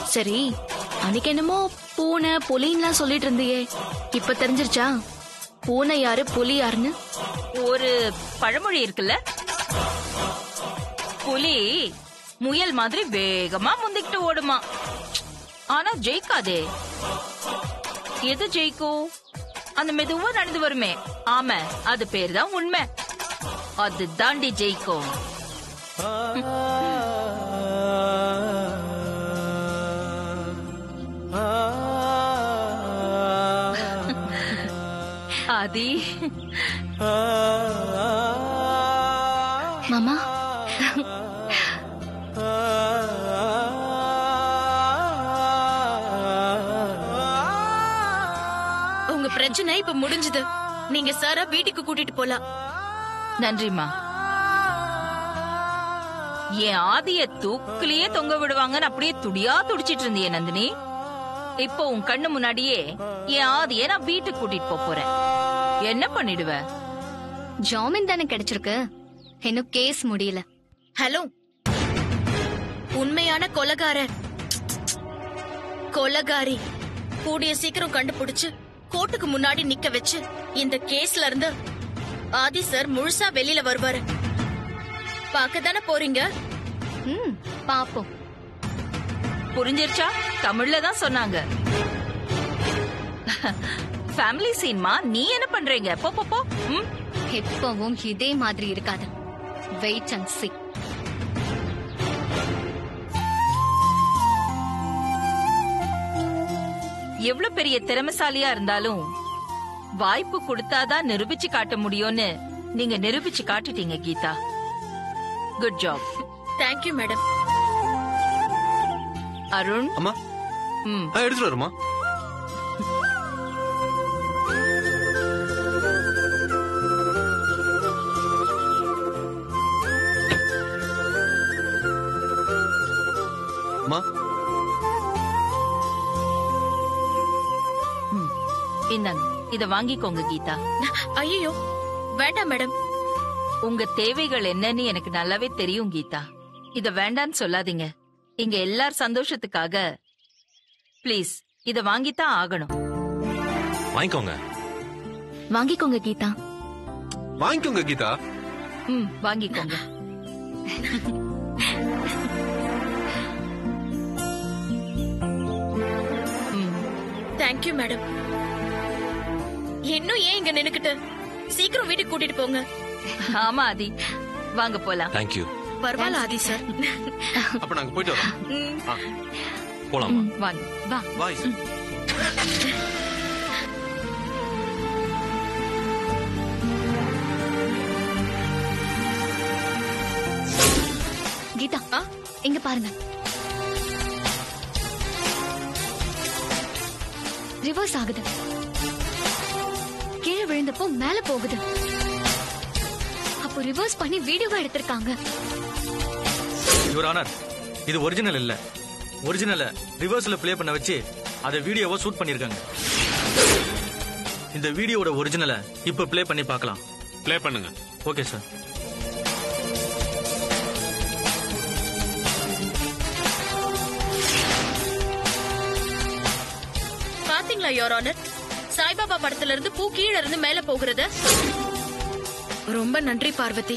சரி அன்னைக்கு என்னமோ பூனை புலின்லாம் சொல்லிட்டு இருந்தியே இப்ப தெரிஞ்சிருச்சா பூனை யாரு புலி யாருன்னு ஒரு பழமொழி இருக்குல்ல புலி முயல் மாதிரி வேகமா முந்திக்கிட்டு ஓடுமா ஆனா ஜெயிக்காதே எது ஜெயிக்கும் அந்த மெதுவா நடந்து வருமே ஆமா அது பேர் தான் உண்மை அது தாண்டி ஜெயிக்கும் ஆதி மாமா உங்க பிரச்சனை இப்ப முடிஞ்சது நீங்க சாரா வீட்டுக்கு கூட்டிட்டு போலாம் நன்றிம்மா என் ஆதிய தூக்குலயே தொங்க விடுவாங்கன்னு அப்படியே துடியா துடிச்சிட்டு இருந்தியே நந்தினி இப்போ உன் கண்ணு முன்னாடியே என் ஆதிய நான் வீட்டுக்கு கூட்டிட்டு போப் போறேன் என்ன பண்ணிடுவ ஜாமீன் தானே கிடைச்சிருக்கு இன்னும் கேஸ் முடியல ஹலோ உண்மையான கொலகாரர் கொலகாரி கூடிய சீக்கிரம் கண்டுபிடிச்சு கோர்ட்டுக்கு முன்னாடி நிக்க வச்சு இந்த கேஸ்ல இருந்து ஆதி சார் முழுசா வெளியில வருவாரு பார்க்க தானே போறீங்க ம் பாப்போம் புரிஞ்சிருச்சா தமிழ்ல தான் சொன்னாங்க ஃபேமிலி சீன்மா நீ என்ன பண்றீங்க போ போ, போ ம் எப்பவும் இதே மாதிரி இருக்காது வெயிட் அண்ட் see எவ்வளவு பெரிய திறமைசாலியா இருந்தாலும் வாய்ப்பு கொடுத்தாதான் நிரூபிச்சு காட்ட முடியும்னு நீங்க நிரூபிச்சு காட்டிட்டீங்க Geetha good job thank you madam Arun அம்மா ம் ஆ, எடுத்துட்டு வருமா அம்மா இந்தாங்க இத வாங்கிக்கோங்க கீதா ஐயோ வேண்டாம் மேடம் உங்க தேவைகள் என்னன்னு எனக்கு நல்லாவே தெரியும் கீதா இத வேண்டான்னு சொல்லாதீங்க இங்க எல்லார் சந்தோஷத்துக்காக ப்ளீஸ் இத வாங்கித்தான் ஆகணும் வாங்கிக்கோங்க வாங்கிக்கோங்க கீதா வாங்கிக்கோங்க கீதா ம் வாங்கிக்கோங்க ம் தேங்க்யூ மேடம் இன்னும் ஏன் இங்க நின்னுக்கிட்டு சீக்கிரம் வீட்டுக்கு கூட்டிட்டு போங்க ஆமா ஆதி வாங்க போலாம் தேங்க்யூ பரவாயில்ல ஆதி சார் அப்ப நாங்க போயிட்டு வரோம் ஆ, போலாமா வாங்க வா பாய் கீதா இங்க பாருங்க ரிவர்ஸ் ஆகுது கீழே விழுந்தப்போ மேல போகுது அப்போ ரிவர்ஸ் பண்ணி வீடியோவா எடுத்திருக்காங்க யுவர் ஆனர் இது ஒரிஜினல் இல்ல ஒரிஜினலை ரிவர்ஸ்ல ப்ளே பண்ண வச்சு அதை வீடியோவை ஷூட் பண்ணிருக்காங்க இந்த வீடியோவோட ஒரிஜினலை இப்ப ப்ளே பண்ணி பார்க்கலாம் ப்ளே பண்ணுங்க ஓகே சார் பாத்தீங்களா யோர் ஆனர் சாய்பாபா படத்துல இருந்து பூ கீழ இருந்து மேல போகிறது ரொம்ப நன்றி பார்வதி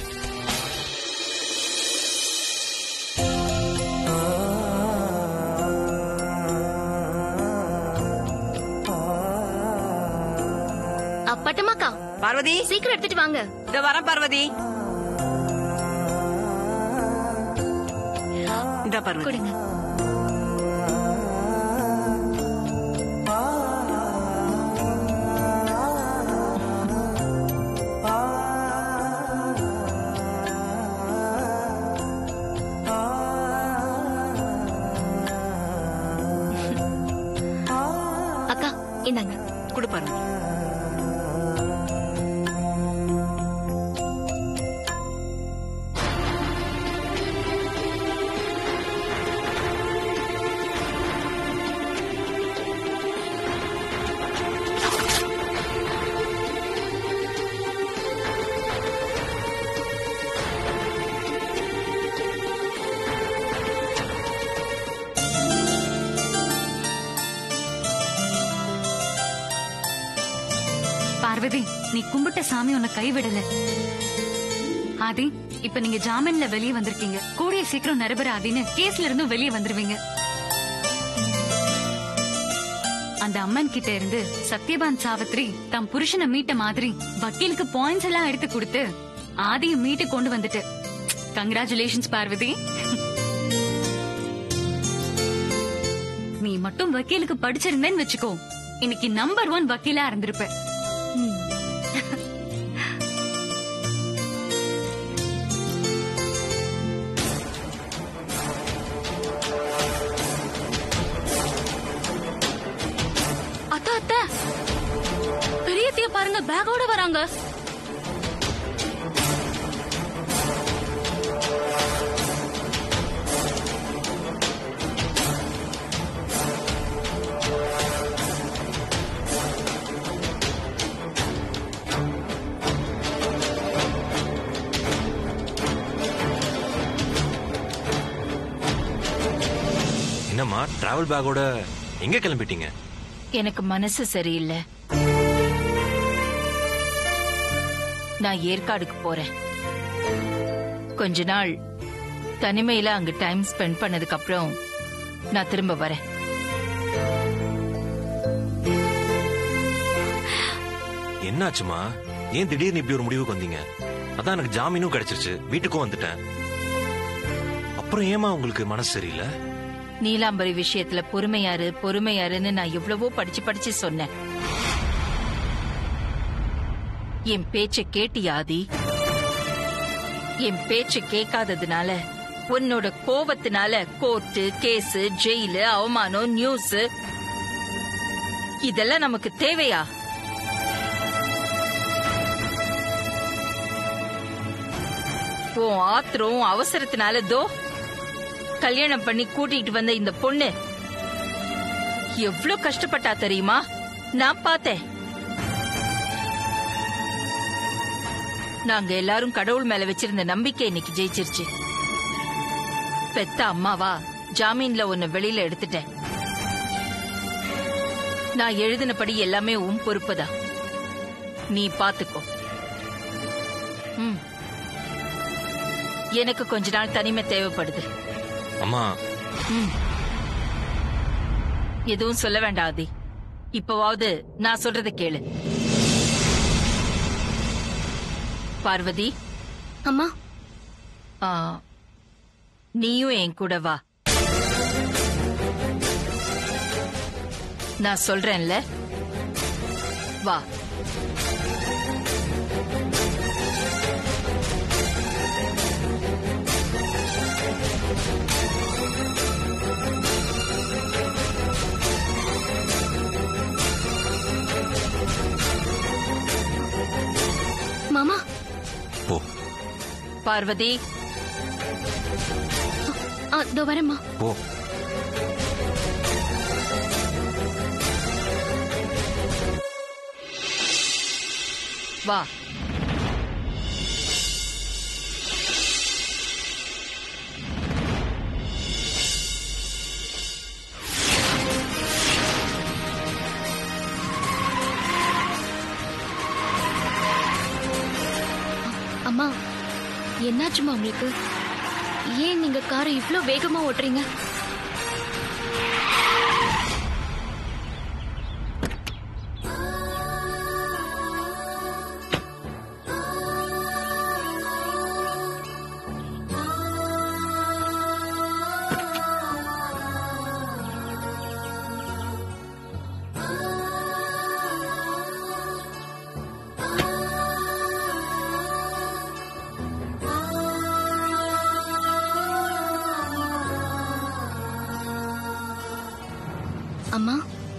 பட்டமாக்கா பார்வதி சீக்கிரம் எடுத்துட்டு வாங்க இந்த வரேன் பார்வதி இந்த பார்வதி கொடுங்க அக்கா இந்தாங்க கொடு பார்வதி பார்வதி நீ கும்பிட்ட சாமி உன்னை கைவிடல ஆதி இப்ப நீங்க ஜாமீன்ல வெளியே வந்திருக்கீங்க கூடிய சீக்கிரம் நிரபர ஆதின்னு கேஸ்ல இருந்தும் வெளியே வந்துருவீங்க அந்த அம்மன் கிட்ட இருந்து சத்யபான் சாவித்ரி தம் புருஷனை மீட்ட மாதிரி வக்கீலுக்கு பாயிண்ட்ஸ் எல்லாம் எடுத்து கொடுத்து ஆதியை மீட்டு கொண்டு வந்துட்டு கங்க்ராச்சுலேஷன்ஸ் பார்வதி நீ மட்டும் வக்கீலுக்கு படிச்சிருந்தேன்னு வச்சுக்கோ இன்னைக்கு நம்பர் ஒன் வக்கீலா இருந்திருப்ப அத்தா அத்தா பெரியத்தைய பாருங்க பேக்கோட வராங்க என்னம்மா டிராவல் பேக்கோட எங்க கிளம்பிட்டீங்க எனக்கு மனசு சரியில்லை நான் ஏற்காடுக்கு போறேன் கொஞ்ச நாள் தனிமையில அங்க டைம் ஸ்பெண்ட் பண்ணதுக்கு அப்புறம் நான் திரும்ப வரேன் என்னாச்சுமா ஏன் திடீர்னு இப்படி ஒரு முடிவுக்கு வந்தீங்க அதான் எனக்கு ஜாமீனும் கிடைச்சிருச்சு வீட்டுக்கும் வந்துட்டேன் அப்புறம் ஏமா உங்களுக்கு மனசு சரியில்லை நீலாம்பரி விஷயத்துல பொறுமையாரு பொறுமையாருன்னு நான் எவ்வளவோ படிச்சு படிச்சு சொன்னேன் என் பேச்ச கேட்டியாதி என் பேச்ச கேட்காததுனால உன்னோட கோவத்தினால கோர்ட்டு கேஸ் ஜெயிலு அவமானம் நியூஸ் இதெல்லாம் நமக்கு தேவையா உன் ஆத்திரம் அவசரத்தினால தோ கல்யாணம் பண்ணி கூட்டிட்டு வந்த இந்த பொண்ணு எவ்வளவு கஷ்டப்பட்டா தெரியுமா நான் பார்த்தேன் நாங்க எல்லாரும் கடவுள் மேல வச்சிருந்த நம்பிக்கை இன்னைக்கு ஜெயிச்சிருச்சு பெத்த அம்மாவா ஜாமீன்ல உன்னை வெளியில எடுத்துட்டேன் நான் எழுதினபடி எல்லாமே உன் பொறுப்புதான் நீ பாத்துக்கோ ம். எனக்கு கொஞ்ச நாள் தனிமை தேவைப்படுது அம்மா ம். எதுவும் சொல்ல வேண்டாம் ஆதி இப்பவாவது நான் சொல்றத கேளு பார்வதி அம்மா ஆ, நீயும் என் கூட வா நான் சொல்றேன்ல வா மாமா போ பார்வதி ஆ, இதோ வரேம்மா போ வா அம்மா என்னாச்சுமா உங்களுக்கு ஏன் நீங்க காரை இவ்ளோ வேகமா ஓட்டுறீங்க அம்மா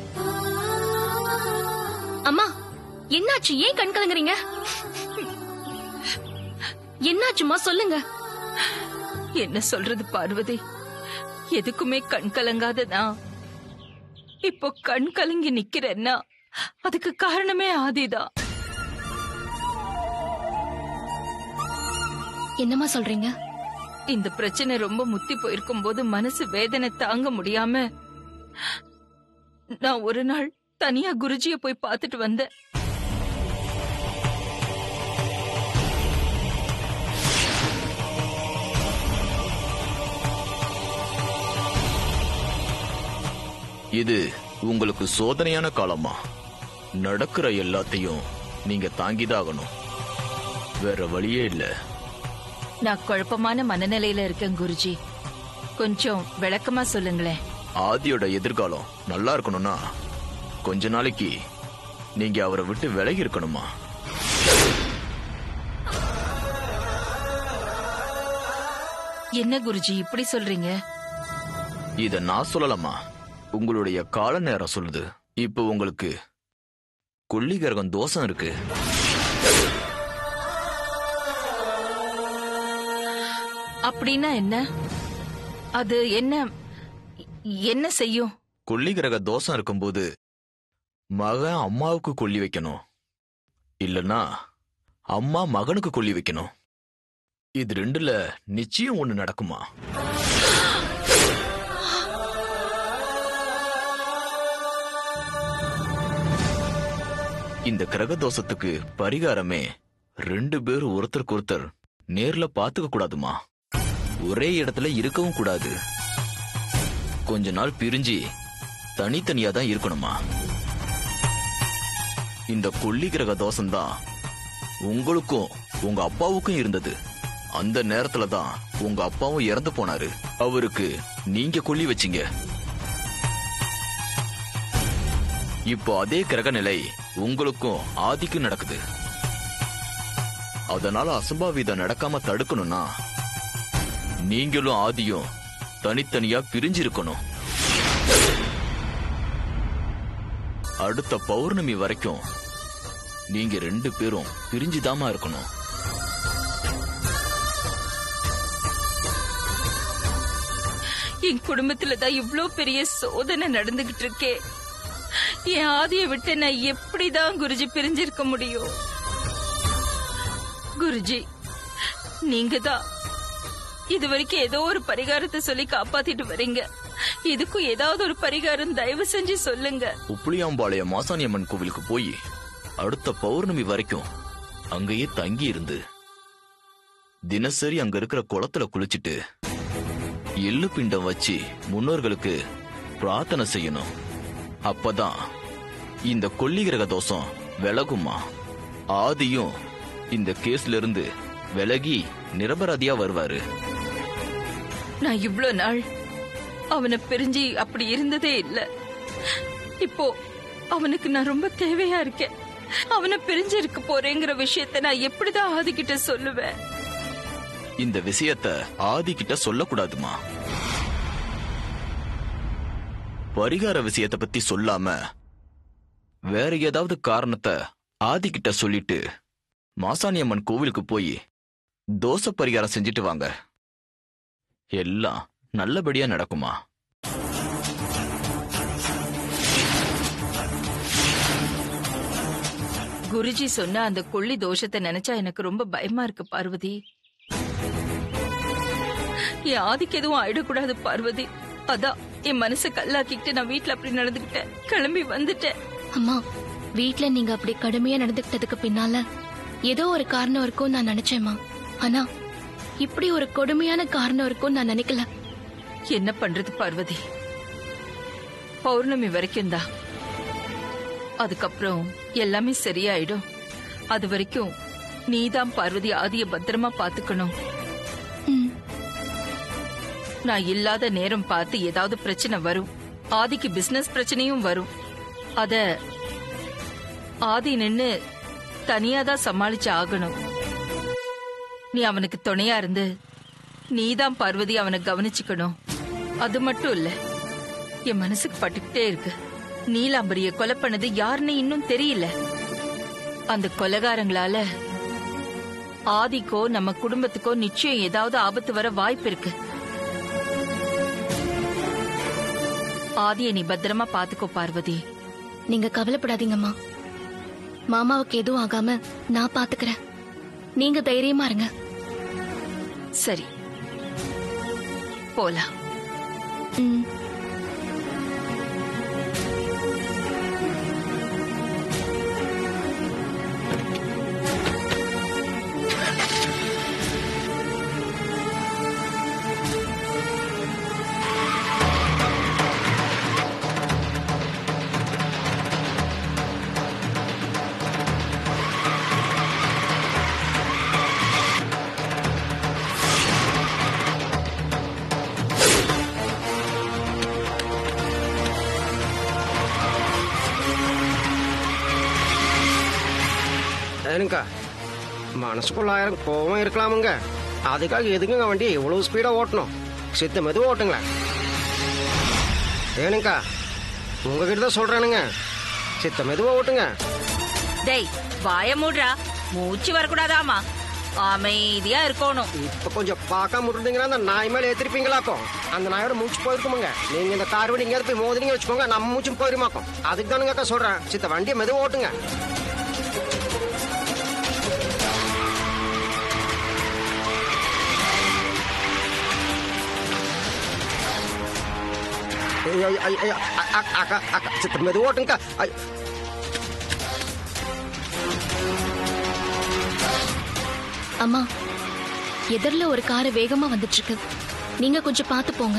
அம்மா என்னாச்சு ஏன் கண் கலங்குறீங்க என்னாச்சுமா சொல்லுங்க என்ன சொல்றது பார்வதி எதுக்குமே கண் கலங்காத நான் இப்போ கண் கலங்கி நிக்கிறேன்னா அதுக்கு காரணமே ஆதிதான் என்னம்மா சொல்றீங்க இந்த பிரச்சனை ரொம்ப முத்தி போயிருக்கும் போது மனசு வேதனை தாங்க முடியாம நான் ஒரு நாள் தனியா குருஜிய போய் பார்த்துட்டு வந்தேன் இது உங்களுக்கு சோதனையான காலமா நடக்கிற எல்லாத்தையும் நீங்க தாங்கிதாகணும் வேற வழியே இல்ல நான் குழப்பமான மனநிலையில இருக்கேன் குருஜி கொஞ்சம் விளக்கமா சொல்லுங்களேன் ஆதியோட எதிர்காலம் நல்லா இருக்கணும்னா கொஞ்ச நாளைக்கு நீங்க அவரை விட்டு விலகி இருக்கணுமா என்ன குருஜி இப்படி சொல்றீங்க இத நான் சொல்லலாமா உங்களுடைய கால நேரம் சொல்லுது இப்போ உங்களுக்கு கொல்லி கிரகம் தோஷம் இருக்கு அப்படின்னா என்ன அது என்ன என்ன செய்யும் கொல்லி கிரக தோஷம் இருக்கும்போது மகன் அம்மாவுக்கு கொல்லி வைக்கணும் இல்லனா அம்மா மகனுக்கு கொல்லி வைக்கணும் இது ரெண்டுல நிச்சயம் ஒண்ணு நடக்குமா இந்த கிரக தோஷத்துக்கு பரிகாரமே ரெண்டு பேரும் ஒருத்தருக்கு ஒருத்தர் நேர்ல பாத்துக்க கூடாதுமா ஒரே இடத்துல இருக்கவும் கூடாது கொஞ்ச நாள் பிரிஞ்சு தனித்தனியா தான் இருக்கணுமா இந்த கொல்லி கிரக தோஷம்தான் உங்களுக்கும் உங்க அப்பாவுக்கும் இருந்தது அந்த நேரத்துல தான் உங்க அப்பாவும் இறந்து போனாரு அவருக்கு நீங்க கொல்லி வச்சீங்க இப்போ அதே கிரக நிலை உங்களுக்கும் ஆதிக்கும் நடக்குது அதனால அசம்பாவிதம் நடக்காம தடுக்கணும்னா நீங்களும் ஆதியும் தனித்தனியா பிரிஞ்சிருக்கணும் அடுத்த பௌர்ணமி வரைக்கும் நீங்க ரெண்டு பேரும் பிரிஞ்சுதாமா இருக்கணும் என் குடும்பத்துல தான் இவ்ளோ பெரிய சோதனை நடந்துகிட்டு இருக்கே என் ஆதிய விட்டு நான் எப்படிதான் குருஜி பிரிஞ்சிருக்க முடியும் குருஜி நீங்க தான் இது வரைக்கும் ஏதோ ஒரு பரிகாரத்தை சொல்லி காப்பாத்திட்டு வரீங்க இதுக்கும் ஏதாவது ஒரு பரிகாரம் தயவு செஞ்சு சொல்லுங்க உப்புளியாம்பாளையம் மாசாணியம்மன் கோவிலுக்கு போய் அடுத்த பௌர்ணமி வரைக்கும் அங்கேயே தங்கி இருந்து தினசரி அங்க இருக்கிற குளத்துல குளிச்சிட்டு எள்ளு பிண்டம் வச்சு முன்னோர்களுக்கு பிரார்த்தனை செய்யணும் அப்பதான் இந்த கொல்லி கிரக தோஷம் விலகுமா ஆதியும் இந்த கேஸ்ல இருந்து விலகி நிரபராதியா வருவாரு நான் இவ்ளோ நாள் அவனை பிரிஞ்சு அப்படி இருந்ததே இல்ல இப்போ அவனுக்கு நான் ரொம்ப தேவையா இருக்கேன் அவனை பிரிஞ்சு இருக்க போறேங்கிற விஷயத்த நான் எப்படிதான் ஆதிக்கிட்ட சொல்லுவேன் இந்த விஷயத்த ஆதி கிட்ட சொல்லக்கூடாதுமா பரிகார விஷயத்த பத்தி சொல்லாம வேற ஏதாவது காரணத்தை ஆதி கிட்ட சொல்லிட்டு மாசாணியம்மன் கோவிலுக்கு போய் தோசை பரிகாரம் செஞ்சுட்டு வாங்க எல்லாம் நல்லபடியா நடக்குமா குருஜி சொன்ன அந்த கொள்ளி தோஷத்தை நினைச்சா எனக்கு ரொம்ப பயமா இருக்கு பார்வதி என் ஆதிக்கு எதுவும் ஆயிடக்கூடாது பார்வதி அதான் என் மனசை கல்லாக்கிட்டு நான் வீட்ல அப்படி நடந்துக்கிட்டேன் கிளம்பி வந்துட்டேன் அம்மா வீட்ல நீங்க அப்படி கடுமையா நடந்துக்கிட்டதுக்கு பின்னால ஏதோ ஒரு காரணம் இருக்கும் நான் நினைச்சேம்மா ஆனா இப்படி ஒரு கொடுமையான காரணம் இருக்கும் நான் நினைக்கல என்ன பண்றது பார்வதி பௌர்ணமி வரைக்கும் தான் அதுக்கப்புறம் எல்லாமே சரியாயிடும் அது வரைக்கும் நீதான் பார்வதி ஆதிய பத்திரமா பாத்துக்கணும் ம், நான் இல்லாத நேரம் பார்த்து ஏதாவது பிரச்சனை வரும் ஆதிக்கு பிசினஸ் பிரச்சனையும் வரும் அத ஆதி நின்னு தனியா தான் சமாளிச்சு ஆகணும் நீ அவனுக்கு துணையா இருந்து நீதான் பார்வதி அவனை கவனிச்சுக்கணும் அது மட்டும் இல்ல என் மனசுக்கு பட்டுக்கிட்டே இருக்கு நீலாம்பரிய கொலை பண்ணது யாருன்னு இன்னும் தெரியல அந்த கொலைகாரங்களால ஆதிக்கோ நம்ம குடும்பத்துக்கோ நிச்சயம் ஏதாவது ஆபத்து வர வாய்ப்பு இருக்கு ஆதியை நீ பத்திரமா பாத்துக்கோ பார்வதி நீங்க கவலைப்படாதீங்கம்மா மாமாவுக்கு எதுவும் ஆகாம நான் பாத்துக்கிறேன் நீங்க தைரியமா இருங்க சரி போலாம் ம் ஏனுக்கா மனசுக்குள்ள ஆயிரம் கோவம் இருக்கலாமுங்க அதுக்காக எதுக்குங்க வண்டி இவ்வளவு ஸ்பீடா ஓட்டணும் சித்த மெதுவா ஓட்டுங்களேன் ஏனுக்கா உங்ககிட்ட தான் சொல்றேனுங்க சித்த மெதுவா ஓட்டுங்க டேய் வாய மூடுறா மூச்சு வரக்கூடாதாமா அமைதியா இருக்கணும் இப்ப கொஞ்சம் பார்க்காம விட்டுட்டீங்கன்னா அந்த நாய் மேல ஏத்திருப்பீங்களாக்கும் அந்த நாயோட மூச்சு போயிருக்குமுங்க நீங்க இந்த கார் வண்டி எங்கேயாவது போய் மோதினீங்க வச்சுக்கோங்க நம்ம மூச்சும் போயிருமாக்கும் அதுக்கு தானுங்க அக்கா சொல்றேன் சித்த வண்டியை மெதுவா ஓட்டுங்க ஐயோ, ஐயோ, ஐயோ, அ- அ- அக்கா அக்கா சித்த மெதுவா ஓட்டுங்கக்கா ஐ- அம்மா எதிரில் ஒரு கார் வேகமா வந்துட்டு இருக்கு நீங்க கொஞ்சம் பார்த்து போங்க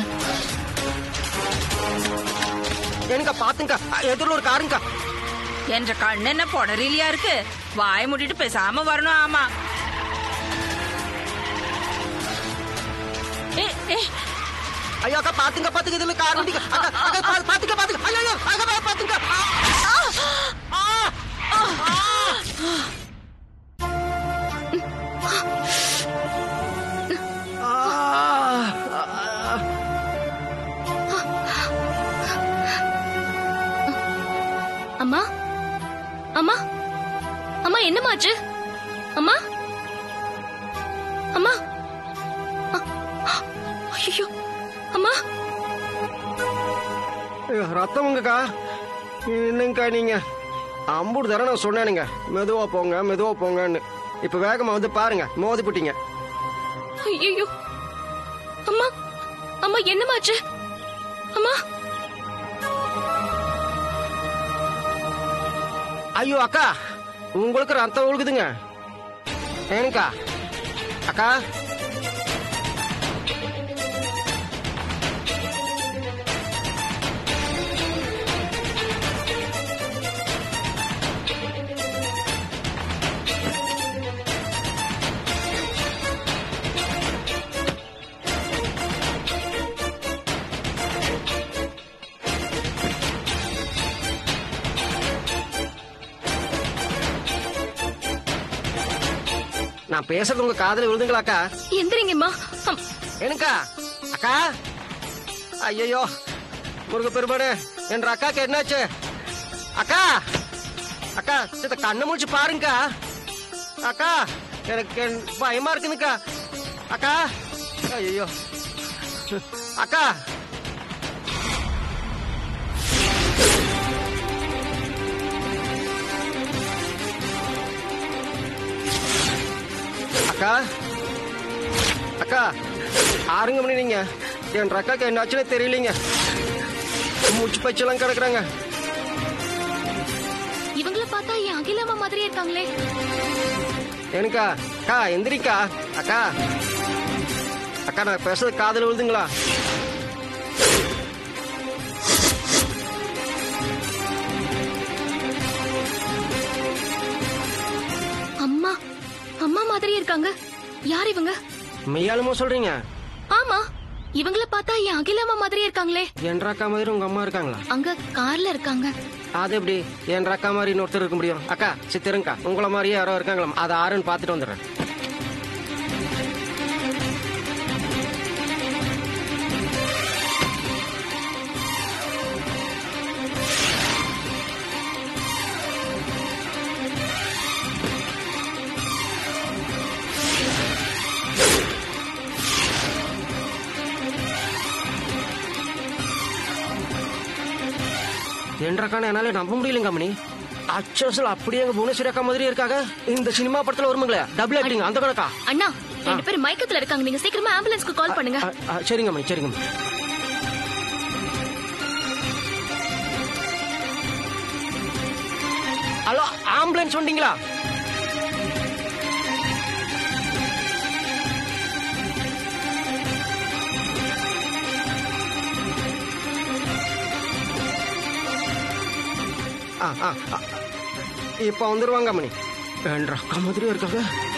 ஏனுக்கா பாத்துங்கக்கா எதிரில் ஒரு காருங்கக்கா என்ற கண்ணு என்ன பொடரிலியா இருக்கு வாய மூடிட்டு பேசாம வரணும் ஆமா ஏ, ஏ, ஐயோ அக்கா பாத்துங்க பாத்துங்க இதுல கார் வண்டி அக்கா அக்கா பா- பாத்துங்க பாத்துங்க ஐயோ ஐயோ அக்கா பா- பாத்துங்க ஆ, ஆ, ஆ, ஆ, ஆ. ஆ, ஆ. அம்மா அம்மா அம்மா என்னமாச்சு அம்மா அம்மா ஐயோ அம்மா ஐயோ, ரத்தமுங்கக்கா என்னங்கக்கா நீங்க அம்பூடு தர நான் சொன்னேனுங்க மெதுவா போங்க மெதுவா போங்கன்னு இப்ப வேகமா வந்து பாருங்க மோதி போட்டீங்க ஐயோ அம்மா அம்மா என்னமாச்சு அம்மா ஐயோ அக்கா உங்களுக்கு ரத்தம் ஒழுகுதுங்க ஏனுக்கா அக்கா நான் பேசுறது உங்க காதுல விழுதுங்களா அக்கா எந்திரிங்கம்மா அம், எனக்கா அக்கா ஐயோ முருக பெருமாடு என்ற அக்காக்கு என்னாச்சு அக்கா அக்கா சித்த கண்ணு முடிச்சு பாருங்கக்கா அக்கா எனக்கு என் பயமா இருக்குதுக்கா அக்கா ஐயோ அக்கா அக்கா அக்கா ஆறுங்க மணி நீங்க என் அக்காக்கு என்னாச்சுன்னு தெரியலீங்க மூச்சு பச்செல்லாம் கிடக்குறாங்க இவங்கள பார்த்தா என் அகிலாமா மாதிரியே இருக்காங்களே எனக்கா அக்கா எந்திரிக்கா அக்கா அக்கா நான் பேசுறது காதல் விழுதுங்களா அம்மா அம்மா மாதிரியே இருக்காங்க யார் இவங்க மெய்யாலுமோ சொல்றீங்க ஆமா இவங்கள பார்த்தா என் அகிலாமா மாதிரியே இருக்காங்களே என் அக்கா மாதிரி உங்க அம்மா இருக்காங்களா அங்க கார்ல இருக்காங்க அது எப்படி என் அக்கா மாதிரி இன்னொருத்தர் இருக்க முடியும் அக்கா சித்திருங்கக்கா உங்களை மாதிரியே யாரோ இருக்காங்களா அதை ஆறுன்னு பார்த்துட்டு வந்துடுறேன் என்றக்கான என்னால நம்ப முடியலங்க மணி அச்சோசல் அப்படியே எங்க புவனேஸ்வரி அக்கா மாதிரி இருக்காங்க இந்த சினிமா படத்துல வருமுங்களே டபுள் ஆக்டிங் அந்த கணக்கா அண்ணா ரெண்டு பேரும் மயக்கத்துல இருக்காங்க நீங்க சீக்கிரமா ஆம்புலன்ஸ்க்கு கால் பண்ணுங்க அ, அ, சரிங்க மணி சரிங்க மணி ஹலோ ஆம்புலன்ஸ் வந்தீங்களா ஆ ஆ ஆ. இப்ப வந்துருவாங்க மணி என்ற அக்கா மாதிரியும் இருக்காங்க